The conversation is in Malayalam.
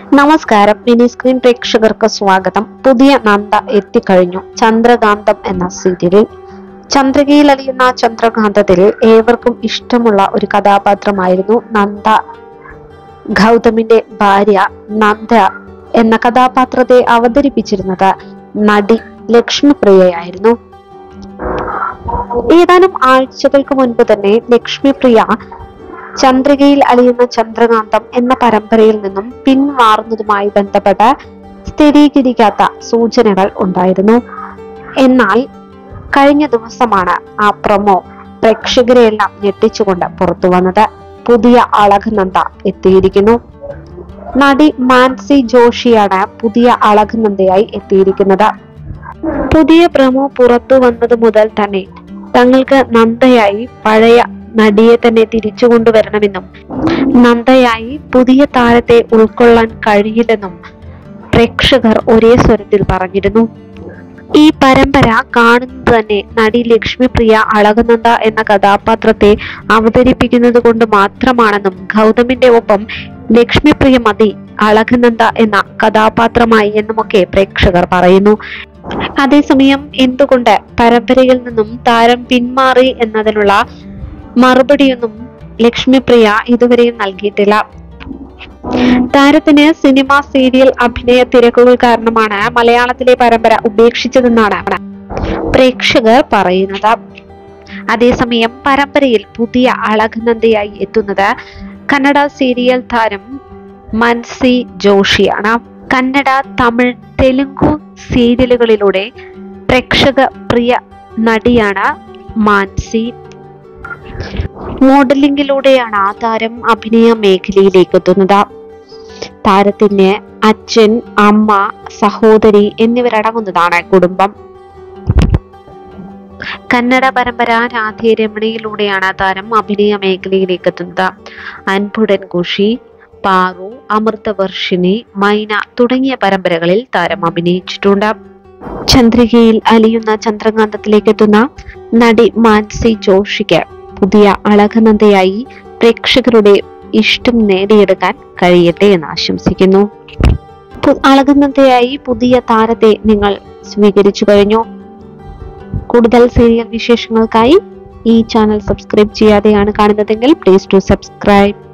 നമസ്കാരം മിനി സ്ക്രീൻ പ്രേക്ഷകർക്ക് സ്വാഗതം പുതിയ നന്ദ എത്തിക്കഴിഞ്ഞു ചന്ദ്രകാന്തം എന്ന സീരിയലിൽ ചന്ദ്രികയിൽ അലിയുന്ന ചന്ദ്രകാന്തത്തിൽ ഏവർക്കും ഇഷ്ടമുള്ള ഒരു കഥാപാത്രമായിരുന്നു നന്ദ ഗൗതമിന്റെ ഭാര്യ നന്ദ എന്ന കഥാപാത്രത്തെ അവതരിപ്പിച്ചിരുന്നത് നടി ലക്ഷ്മിപ്രിയയായിരുന്നു ഏതാനും ആഴ്ചകൾക്ക് മുൻപ് തന്നെ ലക്ഷ്മിപ്രിയ ചന്ദ്രികയിൽ അലിയുന്ന ചന്ദ്രകാന്തം എന്ന പരമ്പരയിൽ നിന്നും പിന്മാറുന്നതുമായി ബന്ധപ്പെട്ട് സ്ഥിരീകരിക്കാത്ത സൂചനകൾ ഉണ്ടായിരുന്നു എന്നാൽ കഴിഞ്ഞ ദിവസമാണ് ആ പ്രൊമോ പ്രേക്ഷകരെയെല്ലാം ഞെട്ടിച്ചുകൊണ്ട് പുറത്തു വന്നത് പുതിയ അളകനന്ദ എത്തിയിരിക്കുന്നു നടി മാൻസി ജോഷിയാണ് പുതിയ അളകനന്ദയായി എത്തിയിരിക്കുന്നത് പുതിയ പ്രമോ പുറത്തു വന്നത് മുതൽ തന്നെ തങ്ങൾക്ക് നന്ദയായി പഴയ നടിയെ തന്നെ തിരിച്ചു കൊണ്ടുവരണമെന്നും നന്ദയായി പുതിയ താരത്തെ ഉൾക്കൊള്ളാൻ കഴിയില്ലെന്നും പ്രേക്ഷകർ ഒരേ സ്വരത്തിൽ പറഞ്ഞിരുന്നു ഈ പരമ്പര കാണുന്നത് തന്നെ നടി ലക്ഷ്മിപ്രിയ അളകനന്ദ എന്ന കഥാപാത്രത്തെ അവതരിപ്പിക്കുന്നത് കൊണ്ട് മാത്രമാണെന്നും ഗൗതമിന്റെ ഒപ്പം ലക്ഷ്മിപ്രിയ മതി അളകനന്ദ എന്ന കഥാപാത്രമായി എന്നുമൊക്കെ പ്രേക്ഷകർ പറയുന്നു അതേസമയം എന്തുകൊണ്ട് പരമ്പരയിൽ നിന്നും താരം പിന്മാറി എന്നതിനുള്ള മറുപടിയൊന്നും ലക്ഷ്മിപ്രിയ ഇതുവരെയും നൽകിയിട്ടില്ല താരത്തിന് സിനിമ സീരിയൽ അഭിനയ തിരക്കുകൾ കാരണമാണ് മലയാളത്തിലെ പരമ്പര ഉപേക്ഷിച്ചതെന്നാണ് പ്രേക്ഷകർ പറയുന്നത് അതേസമയം പരമ്പരയിൽ പുതിയ അളകനന്ദയായി എത്തുന്നത് കന്നഡ സീരിയൽ താരം മൻസി ജോഷിയാണ് കന്നഡ തമിഴ് തെലുങ്കു സീരിയലുകളിലൂടെ പ്രേക്ഷക പ്രിയ നടിയാണ് മാൻസി മോഡലിംഗിലൂടെയാണ് ആ താരം അഭിനയ മേഖലയിലേക്ക് എത്തുന്നത് താരത്തിന് അച്ഛൻ അമ്മ സഹോദരി എന്നിവരടങ്ങുന്നതാണ് കുടുംബം കന്നഡ പരമ്പര രാധേ രമണിയിലൂടെയാണ് താരം അഭിനയ മേഖലയിലേക്ക് എത്തുന്നത് അൻപുടൻ കുഷി പാറു അമൃതവർഷിണി മൈന തുടങ്ങിയ പരമ്പരകളിൽ താരം അഭിനയിച്ചിട്ടുണ്ട് ചന്ദ്രികയിൽ അലിയുന്ന ചന്ദ്രകാന്തത്തിലേക്ക് എത്തുന്ന നടി മാൻസി ജോഷിക്ക് പുതിയ അളകനന്ദയായി പ്രേക്ഷകരുടെ ഇഷ്ടം നേടിയെടുക്കാൻ കഴിയട്ടെ എന്ന് ആശംസിക്കുന്നു പു- അളകനന്ദയായി പുതിയ താരത്തെ നിങ്ങൾ സ്വീകരിച്ചു കഴിഞ്ഞു കൂടുതൽ സീരിയൽ വിശേഷങ്ങൾക്കായി ഈ ചാനൽ സബ്സ്ക്രൈബ് ചെയ്യാതെയാണ് കാണുന്നതെങ്കിൽ പ്ലീസ് ടു സബ്സ്ക്രൈബ്